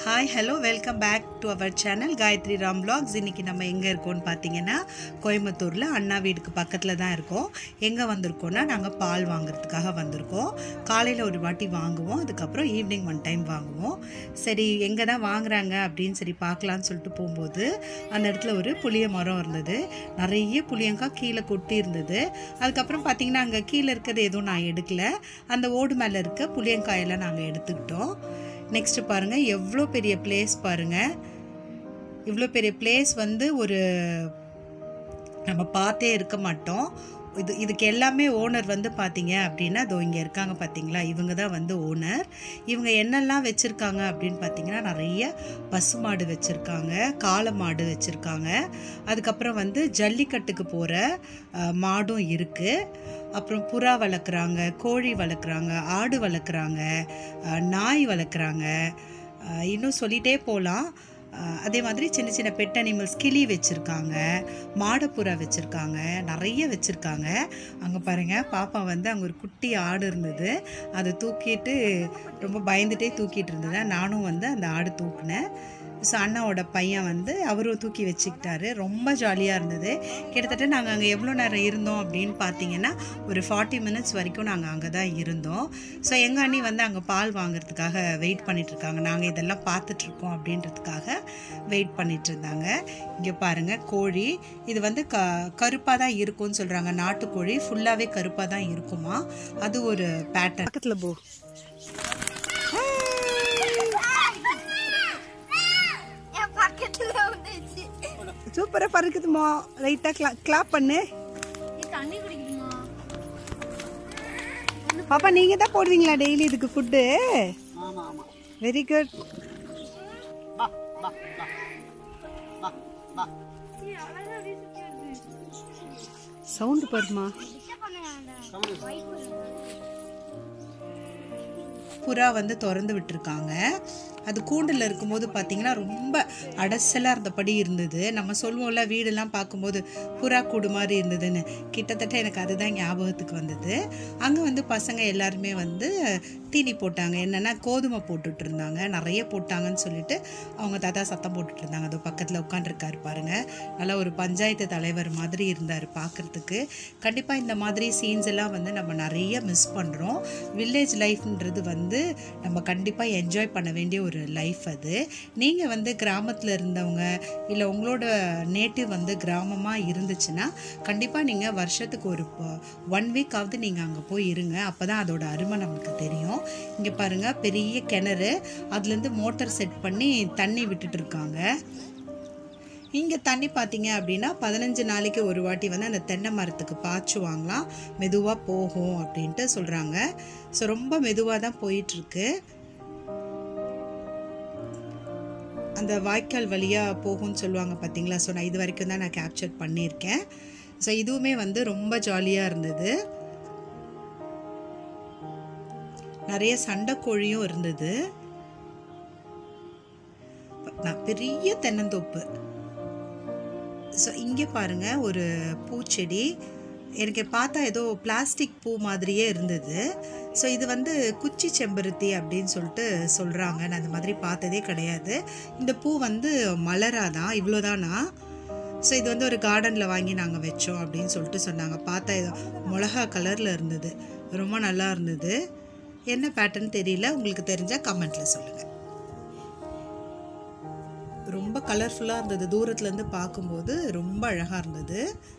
Hi hello welcome back to our channel Gayathri Ram vlogs இன்னைக்கு நம்ம எங்கே இருக்கோம்னு பார்த்தீங்கன்னா கோயம்புத்தூரில் அண்ணா வீட்டுக்கு பக்கத்தில் தான் இருக்கோம் எங்கே வந்திருக்கோம்னா நாங்கள் பால் வாங்குறதுக்காக வந்திருக்கோம் காலையில் ஒரு வாட்டி வாங்குவோம் அதுக்கப்புறம் ஈவினிங் ஒன் டைம் வாங்குவோம் சரி எங்கே தான் வாங்குறாங்க அப்படின்னு சரி பார்க்கலான்னு சொல்லிட்டு போகும்போது அந்த இடத்துல ஒரு புளிய மரம் இருந்தது நிறைய புளியங்காய் கீழே கொட்டி இருந்தது அதுக்கப்புறம் பார்த்தீங்கன்னா அங்கே கீழே இருக்கிறது எதுவும் நான் எடுக்கல அந்த ஓடு மேலே இருக்க புளியங்காயெல்லாம் நாங்கள் எடுத்துக்கிட்டோம் நெக்ஸ்ட் பாருங்க எவ்வளோ பெரிய பிளேஸ் பாருங்க இவ்வளோ பெரிய பிளேஸ் வந்து ஒரு நம்ம பார்த்தே இருக்க மாட்டோம் இது இதுக்கு எல்லாமே ஓனர் வந்து பார்த்தீங்க அப்படின்னா இதோ இங்கே இருக்காங்க பார்த்தீங்களா இவங்க தான் வந்து ஓனர் இவங்க என்னெல்லாம் வச்சுருக்காங்க அப்படின்னு பார்த்தீங்கன்னா நிறைய பசுமாடு வச்சுருக்காங்க காளை மாடு வச்சுருக்காங்க அதுக்கப்புறம் வந்து ஜல்லிக்கட்டுக்கு போகிற மாடும் இருக்குது அப்புறம் புறா வளர்க்குறாங்க கோழி வளர்க்குறாங்க ஆடு வளர்க்குறாங்க அஹ், நாய் வளர்க்குறாங்க அஹ், இன்னும் சொல்லிகிட்டே போகலாம் அதே மாதிரி சின்ன சின்ன பெட் அனிமல்ஸ் கிளி வச்சுருக்காங்க மாடப்புறா வச்சுருக்காங்க நிறைய வச்சுருக்காங்க அங்கே பாருங்கள் பாப்பா வந்து அங்கே ஒரு குட்டி ஆடு இருந்தது அதை தூக்கிட்டு ரொம்ப பயந்துட்டே தூக்கிட்டு இருந்தது நானும் வந்து அந்த ஆடு தூக்குனேன் ஸோ அண்ணாவோட பையன் வந்து அவரும் தூக்கி வச்சுக்கிட்டாரு ரொம்ப ஜாலியாக இருந்தது கிட்டத்தட்ட நாங்கள் அங்கே எவ்வளோ நேரம் இருந்தோம் அப்படின்னு பார்த்தீங்கன்னா ஒரு ஃபார்ட்டி மினிட்ஸ் வரைக்கும் நாங்கள் அங்கே தான் இருந்தோம் ஸோ எங்கள் அண்ணி வந்து அங்கே பால் வாங்குறதுக்காக வெயிட் பண்ணிட்டு இருக்காங்க நாங்கள் இதெல்லாம் பார்த்துட்ருக்கோம் அப்படின்றதுக்காக வெயிட் பண்ணிட்டு இருந்தாங்க இங்கே பாருங்கள் கோழி இது வந்து க கருப்பாக தான் இருக்கும்னு சொல்கிறாங்க நாட்டுக்கோழி ஃபுல்லாகவே கருப்பாக தான் இருக்குமா அது ஒரு பேட்டர்ன் பக்கத்தில் போ என் பக்கத்துல வந்துச்சு சூப்பராக பறக்குதுமா லைட்டாக கிளா கிளாப் பண்ணு நீ தண்ணி குடிக்கணுமா பாப்பா நீங்கள் தான் போடுவீங்களா டெய்லி இதுக்கு ஃபுட்டு வெரி குட் சவுண்டு பாருமா புறா வந்து திறந்து விட்டுருக்காங்க அது கூண்டில் இருக்கும்போது பார்த்தீங்கன்னா ரொம்ப அடைசலாக இருந்தபடி இருந்தது நம்ம சொல்லுவோம்ல வீடெல்லாம் பார்க்கும்போது புறா கூடு மாதிரி இருந்ததுன்னு கிட்டத்தட்ட எனக்கு அதுதான் ஞாபகத்துக்கு வந்தது அங்கே வந்து பசங்க எல்லாருமே வந்து தீனி போட்டாங்க என்னென்னா கோதுமை போட்டுட்டு இருந்தாங்க நிறைய போட்டாங்கன்னு சொல்லிட்டு அவங்க தாத்தா சத்தம் போட்டுட்டு இருந்தாங்க அது பக்கத்தில் உட்காந்துருக்காரு பாருங்க நல்லா ஒரு பஞ்சாயத்து தலைவர் மாதிரி இருந்தார் பார்க்குறதுக்கு கண்டிப்பாக இந்த மாதிரி சீன்ஸ் எல்லாம் வந்து நம்ம நிறைய மிஸ் பண்ணுறோம் வில்லேஜ் லைஃப்ன்றது வந்து நம்ம கண்டிப்பாக என்ஜாய் பண்ண வேண்டிய ஒரு லைஃப் அது நீங்கள் வந்து கிராமத்தில் இருந்தவங்க இல்லை உங்களோட நேட்டிவ் வந்து கிராமமாக இருந்துச்சுன்னா கண்டிப்பாக நீங்கள் வருஷத்துக்கு ஒரு ஒன் வீக்காவது நீங்கள் அங்கே போய் இருங்க அப்போ தான் அதோட அருமை நமக்கு தெரியும் இங்கே பாருங்கள் பெரிய கிணறு அதுலேருந்து மோட்டார் செட் பண்ணி தண்ணி விட்டுட்டு இருக்காங்க இங்கே தண்ணி பார்த்தீங்க அப்படின்னா பதினஞ்சு நாளைக்கு ஒரு வாட்டி வந்து அந்த தென்னை மரத்துக்கு பாய்ச்சுவாங்களாம் மெதுவாக போகும் அப்படின்ட்டு சொல்கிறாங்க ஸோ ரொம்ப மெதுவாக தான் போயிட்டுருக்கு அந்த வாய்க்கால் வழியாக போகும்னு சொல்லுவாங்க பார்த்தீங்களா ஸோ நான் இது வரைக்கும் தான் நான் கேப்சர் பண்ணியிருக்கேன் ஸோ இதுவுமே வந்து ரொம்ப ஜாலியாக இருந்தது நிறைய சண்டைக்கோழியும் இருந்தது நான் பெரிய தென்னந்தோப்பு ஸோ இங்கே பாருங்க ஒரு பூச்செடி எனக்கு பார்த்தா ஏதோ பிளாஸ்டிக் பூ மாதிரியே இருந்தது ஸோ இது வந்து குச்சி செம்பருத்தி அப்படின்னு சொல்லிட்டு சொல்கிறாங்க நான் அந்த மாதிரி பார்த்ததே கிடையாது இந்த பூ வந்து மலராதான் இவ்வளோதானா ஸோ இது வந்து ஒரு கார்டனில் வாங்கி நாங்கள் வச்சோம் அப்படின்னு சொல்லிட்டு சொன்னாங்க பார்த்தா ஏதோ மிளகா கலரில் இருந்தது ரொம்ப நல்லா இருந்தது என்ன பேட்டர்ன் தெரியல உங்களுக்கு தெரிஞ்சால் கமெண்ட்டில் சொல்லுங்கள் ரொம்ப கலர்ஃபுல்லாக இருந்தது தூரத்துலேருந்து பார்க்கும்போது ரொம்ப அழகாக இருந்தது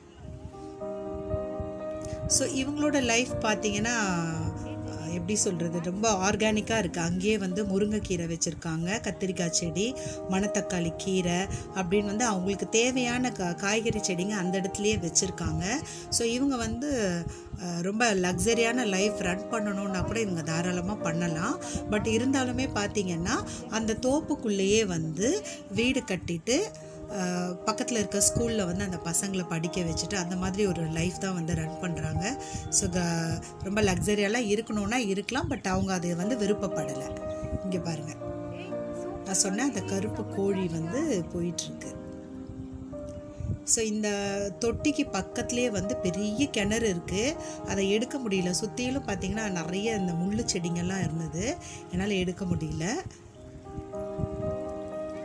ஸோ இவங்களோட லைஃப் பார்த்தீங்கன்னா அஹ், எப்படி சொல்கிறது ரொம்ப ஆர்கானிக்காக இருக்குது அங்கேயே வந்து முருங்கைக்கீரை வச்சுருக்காங்க கத்திரிக்காய் செடி மணத்தக்காளி கீரை அப்படின்னு வந்து அவங்களுக்கு தேவையான கா காய்கறி செடிங்க அந்த இடத்துலையே வச்சுருக்காங்க ஸோ இவங்க வந்து அஹ், ரொம்ப லக்ஸரியான லைஃப் ரன் பண்ணணும்னா கூட இவங்க தாராளமாக பண்ணலாம் பட் இருந்தாலுமே பார்த்தீங்கன்னா அந்த தோப்புக்குள்ளேயே வந்து வீடு கட்டிட்டு பக்கத்தில் இருக்க ஸ்கூலில் வந்து அந்த பசங்களை படிக்க வச்சுட்டு அந்த மாதிரி ஒரு லைஃப் தான் வந்து ரன் பண்ணுறாங்க ஸோ க ரொம்ப லக்ஸரியாலாம் இருக்கணும்னா இருக்கலாம் பட் அவங்க அதை வந்து விருப்பப்படலை இங்கே பாருங்கள் நான் சொன்னேன் அந்த கருப்பு கோழி வந்து போயிட்டுருக்கு ஸோ இந்த தொட்டிக்கு பக்கத்துலேயே வந்து பெரிய கிணறு இருக்குது அதை எடுக்க முடியல சுற்றிலும் பார்த்தீங்கன்னா நிறைய இந்த முள்ளு செடிங்கெல்லாம் இருந்தது என்னால் எடுக்க முடியல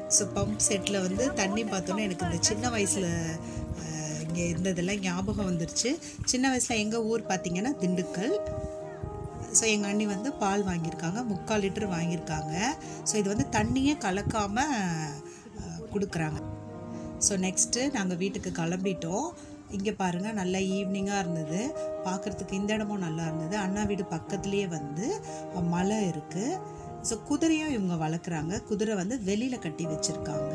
ஸோ பம்ப் செட்டில் வந்து தண்ணி பார்த்தோன்னே எனக்கு இந்த சின்ன வயசில் இங்கே இருந்ததெல்லாம் ஞாபகம் வந்துருச்சு சின்ன வயசில் எங்கள் ஊர் பார்த்திங்கன்னா திண்டுக்கல் ஸோ எங்கள் அண்ணி வந்து பால் வாங்கியிருக்காங்க முக்கால் லிட்டர் வாங்கியிருக்காங்க ஸோ இது வந்து தண்ணியே கலக்காமல் கொடுக்குறாங்க ஸோ நெக்ஸ்ட்டு நாங்கள் வீட்டுக்கு கிளம்பிட்டோம் இங்கே பாருங்கள் நல்லா ஈவினிங்காக இருந்தது பார்க்குறதுக்கு இந்த இடமும் நல்லா இருந்தது அண்ணா வீடு பக்கத்துலேயே வந்து அஹ், மலை இருக்குது ஸோ குதிரையும் இவங்க வளர்க்குறாங்க குதிரை வந்து வெளியில் கட்டி வச்சுருக்காங்க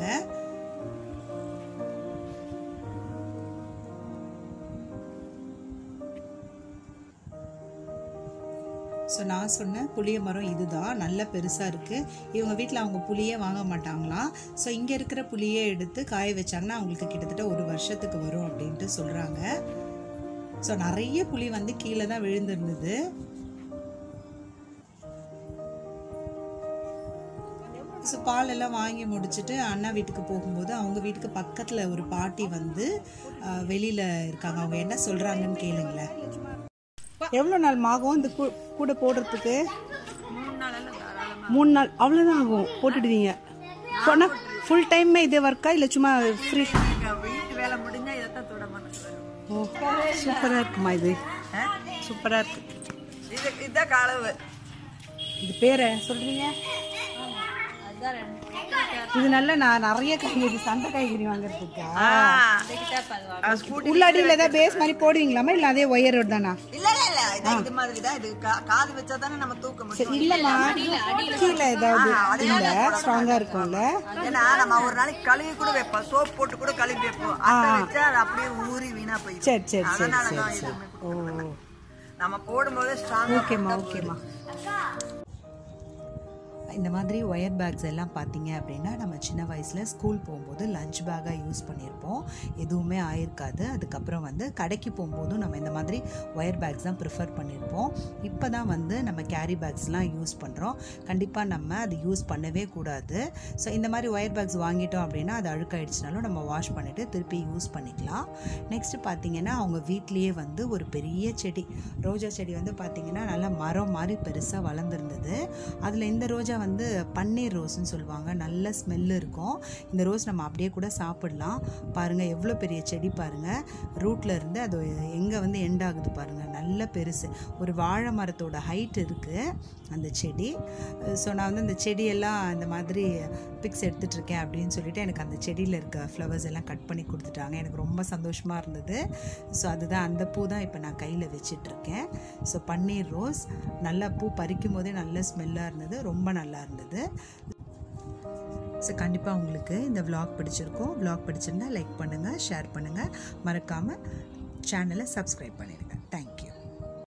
ஸோ நான் சொன்ன புளிய மரம் இதுதான் நல்ல பெருசாக இருக்குது இவங்க வீட்டில் அவங்க புளியே வாங்க மாட்டாங்களாம் ஸோ இங்கே இருக்கிற புளியே எடுத்து காய வச்சாங்கன்னா அவங்களுக்கு கிட்டத்தட்ட ஒரு வருஷத்துக்கு வரும் அப்படின்ட்டு சொல்கிறாங்க ஸோ நிறைய புளி வந்து கீழே தான் விழுந்திருந்தது ஸோ பால் எல்லாம் வாங்கி முடிச்சுட்டு அண்ணா வீட்டுக்கு போகும்போது அவங்க வீட்டுக்கு பக்கத்தில் ஒரு பாட்டி வந்து வெளியில் இருக்காங்க அவங்க என்ன சொல்கிறாங்கன்னு கேளுங்களேன் எவ்வளோ நாள் ஆகும் இந்த கூ- கூடை போடுறதுக்கு மூணு நாள் அவ்வளோதான் ஆகும் போட்டுடுவீங்க சொன்னா ஃபுல் டைமே இதே ஒர்க்கா இல்லை சும்மா ஃப்ரீ வீட்டு வேலை முடிஞ்சா இதைத்தான் தொட மனசு வரும் ஓ சூப்பராக இருக்குமா இது சூப்பராக இருக்கு இது இதுதான் களவு இது பேரை சொல்றீங்க இது நல்ல நான் நிறைய காய்கறி சண்டை காய்கறி வாங்குறதுக்கா ஸ்கூட்டி உள்ளாடியில் ஏதாவது பேஸ் மாதிரி போடுவீங்களாமா இல்லை அதே ஒயர் தானா இல்ல இல்ல இல்ல இது இது மாதிரி தான் இது கா- காது வச்சா தானே நம்ம தூக்க முடியும் இல்லைம்மா கீழே ஏதாவது இல்லை ஸ்ட்ராங்காக இருக்கும்ல ஏன்னா நம்ம ஒரு நாளைக்கு கழுவி கூட வைப்போம் சோப் போட்டு கூட கழுவி வைப்போம் அதை வச்சா அது அப்படியே ஊறி வீணா போயிடும் சரி சரி சரி அதனால சரி தான் சரி எதுவுமே ஓ கொடுக்க மாட்டேன். நம்ம போடும்போது ஸ்ட்ராங்கா ஓகேம்மா ஓகேம்மா இந்த மாதிரி ஒயர் பேக்ஸ் எல்லாம் பார்த்தீங்க அப்படின்னா நம்ம சின்ன வயசில் ஸ்கூல் போகும்போது லஞ்ச் பேக்காக யூஸ் பண்ணியிருப்போம் எதுவுமே ஆயிருக்காது அதுக்கப்புறம் வந்து கடைக்கு போகும்போதும் நம்ம இந்த மாதிரி ஒயர் பேக்ஸ் தான் ப்ரிஃபர் பண்ணியிருப்போம் இப்போ தான் வந்து நம்ம கேரி பேக்ஸ்லாம் யூஸ் பண்ணுறோம் கண்டிப்பாக நம்ம அது யூஸ் பண்ணவே கூடாது ஸோ இந்த மாதிரி ஒயர் பேக்ஸ் வாங்கிட்டோம் அப்படின்னா அது அழுக்காயிடுச்சுனாலும் நம்ம வாஷ் பண்ணிவிட்டு திருப்பி யூஸ் பண்ணிக்கலாம் நெக்ஸ்ட்டு பார்த்தீங்கன்னா அவங்க வீட்லேயே வந்து ஒரு பெரிய செடி ரோஜா செடி வந்து பார்த்தீங்கன்னா நல்லா மரம் மாதிரி பெருசாக வளர்ந்துருந்தது அதில் இந்த ரோஜா வந்து பன்னீர் ரோஸ்ன்னு சொல்லுவாங்க நல்ல ஸ்மெல் இருக்கும் இந்த ரோஸ் நம்ம அப்படியே கூட சாப்பிடலாம் பாருங்கள் எவ்வளோ பெரிய செடி பாருங்கள் ரூட்ல இருந்து அது எங்கே வந்து எண்ட் ஆகுது பாருங்கள் நல்ல பெருசு ஒரு வாழை மரத்தோட ஹைட் இருக்குது அந்த செடி ஸோ நான் வந்து அந்த செடியெல்லாம் இந்த மாதிரி பிக்ஸ் எடுத்துகிட்டு இருக்கேன் அப்படின்னு சொல்லிட்டு எனக்கு அந்த செடியில் இருக்க ஃப்ளவர்ஸ் எல்லாம் கட் பண்ணி கொடுத்துட்டாங்க எனக்கு ரொம்ப சந்தோஷமாக இருந்தது ஸோ அதுதான் அந்த பூ தான் இப்போ நான் கையில் வச்சிட்ருக்கேன் ஸோ பன்னீர் ரோஸ் நல்ல பூ பறிக்கும் போதே நல்ல ஸ்மெல்லாக இருந்தது ரொம்ப நல்லா இருந்தது ஸோ கண்டிப்பாக உங்களுக்கு இந்த vlog பிடிச்சிருக்கும் vlog பிடிச்சிருந்தா லைக் பண்ணுங்கள் ஷேர் பண்ணுங்கள் மறக்காமல் சேனலை சப்ஸ்கிரைப் பண்ணிடுங்க தேங்க்யூ